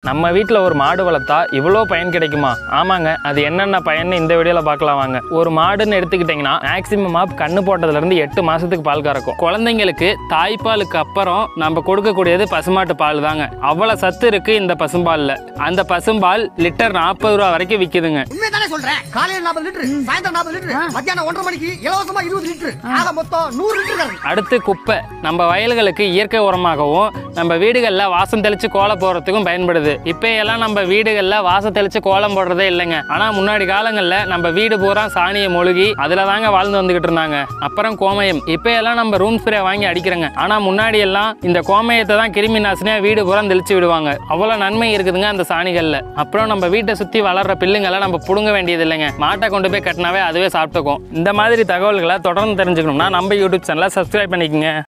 நம்ம வீட்டில் ஒரு மாடு வளர்த்தா இவ்வளோ பயன் கிடைக்குமா ஆமாங்க அது என்னென்ன பயன்னு இந்த வீடியோவில் பார்க்கலாம் வாங்க ஒரு மாடுன்னு எடுத்துக்கிட்டிங்கன்னா மேக்ஸிமமாக கண்ணு போட்டதுலேருந்து எட்டு மாதத்துக்கு பால் கறக்கும் குழந்தைங்களுக்கு தாய்ப்பாலுக்கு அப்புறம் நம்ம கொடுக்கக்கூடியது பசுமாட்டு பால் தாங்க அவ்வளோ சத்து இருக்குது இந்த பசும்பாலில் அந்த பசும்பால் லிட்டர் நாற்பது ரூபா வரைக்கும் விற்கிதுங்க உண்மையை தானே சொல்றேன் காலையில நாற்பது லிட்டர் சாயந்தரம் நாற்பது லிட்டர் மத்தியானம் ஒன்றரை மணிக்கு இலவசமா இருபது லிட்டர் ஆக மொத்தம் நூறு லிட்டர் கறந்து அடுத்து குப்பை நம்ம வயல்களுக்கு இயற்கை உரமாகவும் நம்ம வீடுகளில் வாசம் தெளித்து கோலம் போடுறதுக்கும் பயன்படுது இப்போ எல்லாம் நம்ம வீடுகளில் வாசம் தெளித்து கோலம் போடுறதே இல்லைங்க ஆனால் முன்னாடி காலங்களில் நம்ம வீடு பூரா சாணியை மொழுகி அதில் தாங்க வாழ்ந்து வந்துகிட்டு இருந்தாங்க அப்புறம் கோமயம் இப்போ எல்லாம் நம்ம ரூம் ஸ்ப்ரே வாங்கி அடிக்கிறோங்க ஆனால் முன்னாடி எல்லாம் இந்த கோமயத்தை தான் கிருமி நாசினியாக வீடு பூரா தெளிச்சு விடுவாங்க அவ்வளோ நன்மை இருக்குதுங்க அந்த சாணிகளில் அப்புறம் நம்ம வீட்டை சுற்றி வளர்ற பில்லுங்களை நம்ம பிடுங்க வேண்டியது இல்லைங்க மாட்டை கொண்டு போய் கட்டினாவே அதுவே சாப்பிட்டுக்கும் இந்த மாதிரி தகவல்களை தொடர்ந்து தெரிஞ்சுக்கணும்னா நம்ம யூடியூப் சேனலை சப்ஸ்கிரைப் பண்ணிக்கோங்க